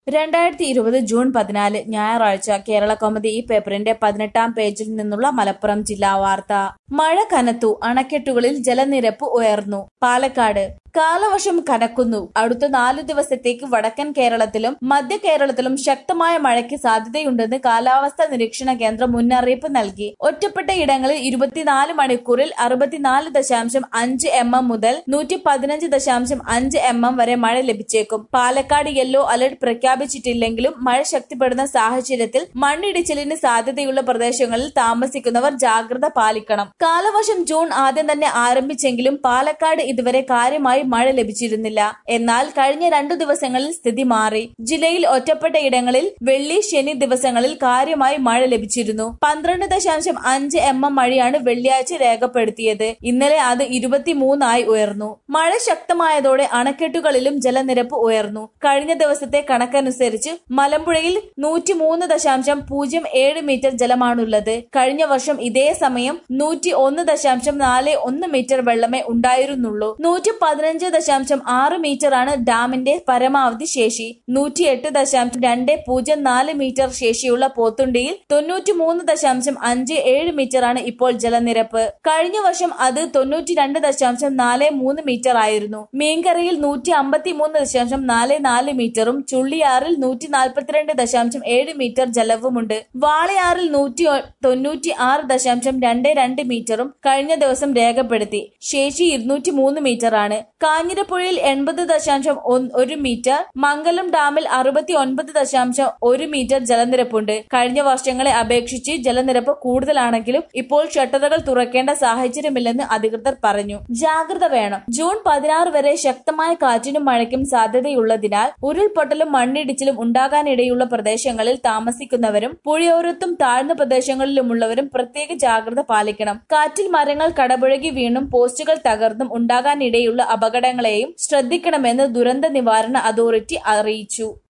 രണ്ടായിരത്തി ഇരുപത് ജൂൺ പതിനാല് ഞായറാഴ്ച കേരള കൗമുദി ഈ പേപ്പറിന്റെ പതിനെട്ടാം പേജിൽ നിന്നുള്ള മലപ്പുറം ജില്ലാ വാർത്ത മഴ കനത്തു അണക്കെട്ടുകളിൽ ജലനിരപ്പ് ഉയർന്നു പാലക്കാട് കാലവർഷം കനക്കുന്നു അടുത്ത നാലു ദിവസത്തേക്ക് വടക്കൻ കേരളത്തിലും മധ്യ കേരളത്തിലും ശക്തമായ മഴയ്ക്ക് സാധ്യതയുണ്ടെന്ന് കാലാവസ്ഥാ നിരീക്ഷണ കേന്ദ്രം മുന്നറിയിപ്പ് നൽകി ഒറ്റപ്പെട്ട ഇടങ്ങളിൽ ഇരുപത്തിനാല് മണിക്കൂറിൽ അറുപത്തിനാല് ദശാംശം അഞ്ച് എം എം മുതൽ നൂറ്റി പതിനഞ്ച് ദശാംശം അഞ്ച് എം എം വരെ മഴ ലഭിച്ചേക്കും പാലക്കാട് യെല്ലോ അലർട്ട് പ്രഖ്യാപിച്ചിട്ടില്ലെങ്കിലും മഴ ശക്തിപ്പെടുന്ന സാഹചര്യത്തിൽ മണ്ണിടിച്ചിലിന് സാധ്യതയുള്ള പ്രദേശങ്ങളിൽ താമസിക്കുന്നവർ ജാഗ്രത പാലിക്കണം കാലവർഷം ജൂൺ ആദ്യം തന്നെ ആരംഭിച്ചെങ്കിലും പാലക്കാട് ഇതുവരെ കാര്യമായി മഴ ലഭിച്ചിരുന്നില്ല എന്നാൽ കഴിഞ്ഞ രണ്ടു ദിവസങ്ങളിൽ സ്ഥിതി മാറി ജില്ലയിൽ ഒറ്റപ്പെട്ട ഇടങ്ങളിൽ വെള്ളി ശനി ദിവസങ്ങളിൽ കാര്യമായി മഴ ലഭിച്ചിരുന്നു പന്ത്രണ്ട് ദശാംശം അഞ്ച് എം എം മഴയാണ് വെള്ളിയാഴ്ച രേഖപ്പെടുത്തിയത് ഇന്നലെ അത് ഇരുപത്തിമൂന്നായി ഉയർന്നു മഴ ശക്തമായതോടെ അണക്കെട്ടുകളിലും ജലനിരപ്പ് ഉയർന്നു കഴിഞ്ഞ ദിവസത്തെ കണക്കനുസരിച്ച് മലമ്പുഴയിൽ നൂറ്റിമൂന്ന് ദശാംശം പൂജ്യം ഏഴ് മീറ്റർ ജലമാണുള്ളത് കഴിഞ്ഞ വർഷം ഇതേ സമയം നൂറ്റി ഒന്ന് ദശാംശം നാല് ഒന്ന് മീറ്റർ വെള്ളമേ ഉണ്ടായിരുന്നുള്ളൂ നൂറ്റി പതിനഞ്ച് ദശാംശം ആറ് മീറ്ററാണ് ഡാമിന്റെ പരമാവധി ശേഷി നൂറ്റിയെട്ട് ദശാംശം രണ്ട് പൂജ്യം നാല് മീറ്റർ ശേഷിയുള്ള പോത്തുണ്ടിയിൽ തൊണ്ണൂറ്റി മൂന്ന് ദശാംശം അഞ്ച് ഏഴ് മീറ്ററാണ് ഇപ്പോൾ ജലനിരപ്പ് കഴിഞ്ഞ വർഷം അത് തൊണ്ണൂറ്റി രണ്ട് ദശാംശം നാല് മൂന്ന് മീറ്റർ ആയിരുന്നു മീൻകരയിൽ നൂറ്റി അമ്പത്തി മൂന്ന് ദശാംശം നാല് നാല് മീറ്ററും ചുള്ളിയാറിൽ നൂറ്റി നാൽപ്പത്തിരണ്ട് ദശാംശം ഏഴ് മീറ്റർ ജലവുമുണ്ട് വാളയാറിൽ നൂറ്റി തൊണ്ണൂറ്റി ആറ് ദശാംശം രണ്ട് രണ്ട് മീറ്ററും കഴിഞ്ഞ ദിവസം രേഖപ്പെടുത്തി ശേഷി ഇരുന്നൂറ്റി മൂന്ന് മീറ്റർ ആണ് കാഞ്ഞിരപ്പുഴയിൽ എൺപത് ദശാംശം ഒരു മീറ്റർ മംഗലം ഡാമിൽ അറുപത്തി ഒൻപത് ദശാംശം ഒരു മീറ്റർ ജലനിരപ്പുണ്ട് കഴിഞ്ഞ വർഷങ്ങളെ അപേക്ഷിച്ച് ജലനിരപ്പ് കൂടുതലാണെങ്കിലും ഇപ്പോൾ ഷട്ടറുകൾ തുറക്കേണ്ട സാഹചര്യമില്ലെന്ന് അധികൃതർ പറഞ്ഞു ജാഗ്രത വേണം ജൂൺ പതിനാറ് വരെ ശക്തമായ കാറ്റിനും മഴയ്ക്കും സാധ്യതയുള്ളതിനാൽ ഉരുൾപൊട്ടലും മണ്ണിടിച്ചിലും ഉണ്ടാകാനിടയുള്ള പ്രദേശങ്ങളിൽ താമസിക്കുന്നവരും പുഴയോരത്തും താഴ്ന്ന പ്രദേശങ്ങളിലുമുള്ളവരും പ്രത്യേക ജാഗ്രത പാലിക്കണം കാറ്റിൽ മരങ്ങൾ കടപുഴകി വീണും പോസ്റ്റുകൾ തകർന്നും ഉണ്ടാകാനിടയുള്ള അപകടങ്ങളെയും ശ്രദ്ധിക്കണമെന്ന് ദുരന്ത നിവാരണ അതോറിറ്റി അറിയിച്ചു